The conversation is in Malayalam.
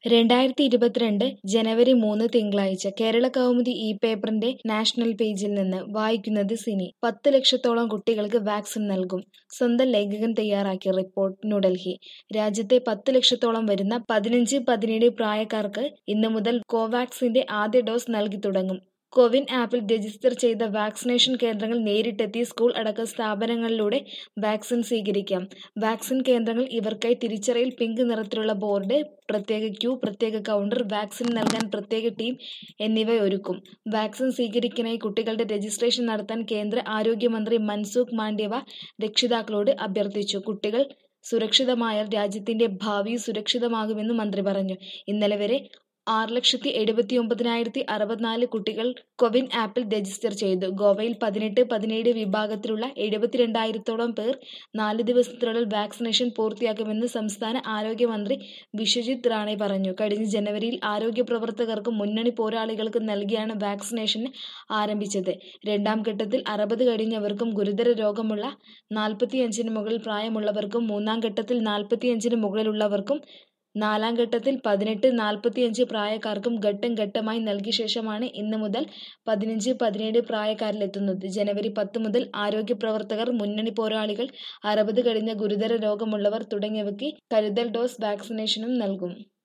രണ്ടായിരത്തി ഇരുപത്തിരണ്ട് ജനുവരി മൂന്ന് തിങ്കളാഴ്ച കേരള കൗമുദി ഇ പേപ്പറിന്റെ നാഷണൽ പേജിൽ നിന്ന് വായിക്കുന്നത് സിനി പത്ത് ലക്ഷത്തോളം കുട്ടികൾക്ക് വാക്സിൻ നൽകും സ്വന്തം ലേഖകൻ തയ്യാറാക്കിയ റിപ്പോർട്ട് ന്യൂഡൽഹി രാജ്യത്തെ പത്ത് ലക്ഷത്തോളം വരുന്ന പതിനഞ്ച് പതിനേഴ് പ്രായക്കാർക്ക് ഇന്നു മുതൽ കോവാക്സിന്റെ ആദ്യ ഡോസ് നൽകി തുടങ്ങും കോവിൻ ആപ്പിൽ രജിസ്റ്റർ ചെയ്ത വാക്സിനേഷൻ കേന്ദ്രങ്ങൾ നേരിട്ടെത്തി സ്കൂൾ അടക്കം സ്ഥാപനങ്ങളിലൂടെ വാക്സിൻ സ്വീകരിക്കാം വാക്സിൻ കേന്ദ്രങ്ങൾ ഇവർക്കായി തിരിച്ചറിയൽ പിങ്ക് നിറത്തിലുള്ള ബോർഡ് പ്രത്യേക ക്യൂ പ്രത്യേക കൗണ്ടർ വാക്സിൻ നൽകാൻ പ്രത്യേക ടീം എന്നിവ ഒരുക്കും വാക്സിൻ സ്വീകരിക്കാനായി കുട്ടികളുടെ രജിസ്ട്രേഷൻ നടത്താൻ കേന്ദ്ര ആരോഗ്യമന്ത്രി മൻസുഖ് മാണ്ഡ്യവ രക്ഷിതാക്കളോട് അഭ്യർത്ഥിച്ചു കുട്ടികൾ സുരക്ഷിതമായാൽ രാജ്യത്തിന്റെ ഭാവി സുരക്ഷിതമാകുമെന്ന് മന്ത്രി പറഞ്ഞു ഇന്നലെ വരെ ആറ് ലക്ഷത്തി എഴുപത്തി ഒമ്പതിനായിരത്തി അറുപത്തിനാല് കുട്ടികൾ കൊവിൻ ആപ്പിൽ രജിസ്റ്റർ ചെയ്തു ഗോവയിൽ പതിനെട്ട് പതിനേഴ് വിഭാഗത്തിലുള്ള എഴുപത്തിരണ്ടായിരത്തോളം പേർ നാല് ദിവസത്തിനുള്ളിൽ വാക്സിനേഷൻ പൂർത്തിയാക്കുമെന്ന് സംസ്ഥാന ആരോഗ്യമന്ത്രി വിശ്വജിത് റാണെ പറഞ്ഞു കഴിഞ്ഞ ജനുവരിയിൽ ആരോഗ്യ പ്രവർത്തകർക്കും മുന്നണി പോരാളികൾക്കും നൽകിയാണ് വാക്സിനേഷൻ ആരംഭിച്ചത് രണ്ടാം ഘട്ടത്തിൽ അറുപത് കഴിഞ്ഞവർക്കും ഗുരുതര രോഗമുള്ള നാൽപ്പത്തിയഞ്ചിന് മുകളിൽ പ്രായമുള്ളവർക്കും മൂന്നാം ഘട്ടത്തിൽ നാൽപ്പത്തിയഞ്ചിന് മുകളിലുള്ളവർക്കും നാലാം ഘട്ടത്തിൽ പതിനെട്ട് നാൽപ്പത്തിയഞ്ച് പ്രായക്കാർക്കും ഘട്ടം ഘട്ടമായി നൽകിയ ശേഷമാണ് ഇന്ന് മുതൽ പതിനഞ്ച് പതിനേഴ് പ്രായക്കാരിലെത്തുന്നത് ജനുവരി പത്ത് മുതൽ ആരോഗ്യ പ്രവർത്തകർ മുന്നണി പോരാളികൾ അറുപത് കഴിഞ്ഞ ഗുരുതര രോഗമുള്ളവർ തുടങ്ങിയവയ്ക്ക് കരുതൽ ഡോസ് വാക്സിനേഷനും നൽകും